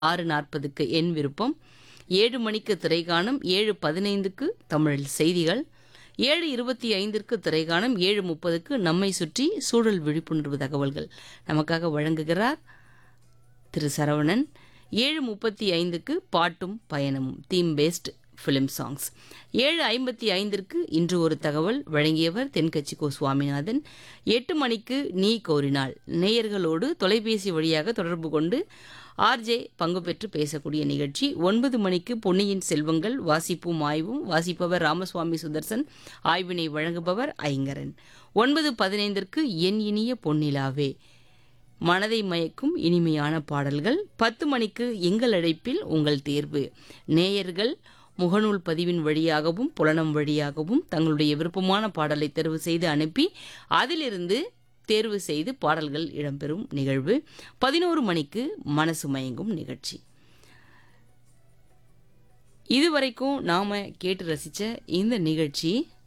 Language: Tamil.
ஆறு நாற்பதுக்கு என் விருப்பம் ஏழு மணிக்கு திரைகாணம் ஏழு பதினைந்துக்கு தமிழில் செய்திகள் ஏழு இருபத்தி ஐந்திற்கு திரைகாணம் ஏழு முப்பதுக்கு நம்மை சுற்றி சூழல் விழிப்புணர்வு தகவல்கள் நமக்காக வழங்குகிறார் திரு சரவணன் ஏழு முப்பத்தி ஐந்துக்கு பாட்டும் பயணமும் தீம் பேஸ்ட் ஃபிலிம் சாங்ஸ் ஏழு ஐம்பத்தி ஐந்திற்கு இன்று ஒரு தகவல் வழங்கியவர் தென்கட்சி கோ சுவாமிநாதன் எட்டு மணிக்கு நீ கோரினாள் நேயர்களோடு தொலைபேசி வழியாக தொடர்பு கொண்டு ஆர்ஜே பங்கு பெற்று பேசக்கூடிய நிகழ்ச்சி ஒன்பது மணிக்கு பொன்னியின் செல்வங்கள் வாசிப்பும் ஆய்வும் வாசிப்பவர் ராமசுவாமி சுதர்சன் ஆய்வினை வழங்குபவர் ஐங்கரன் ஒன்பது பதினைந்திற்கு என் இனிய பொன்னிலாவே மனதை மயக்கும் இனிமையான பாடல்கள் பத்து மணிக்கு எங்கள் அழைப்பில் உங்கள் தேர்வு நேயர்கள் முகநூல் பதிவின் வழியாகவும் புலனம் வழியாகவும் தங்களுடைய விருப்பமான பாடலை தேர்வு செய்து அனுப்பி அதிலிருந்து தேர்வு செய்து பாடல்கள் இடம்பெறும் நிகழ்வு பதினோரு மணிக்கு மனசு மயங்கும் நிகழ்ச்சி இதுவரைக்கும் நாம கேட்டு ரசிச்ச இந்த நிகழ்ச்சி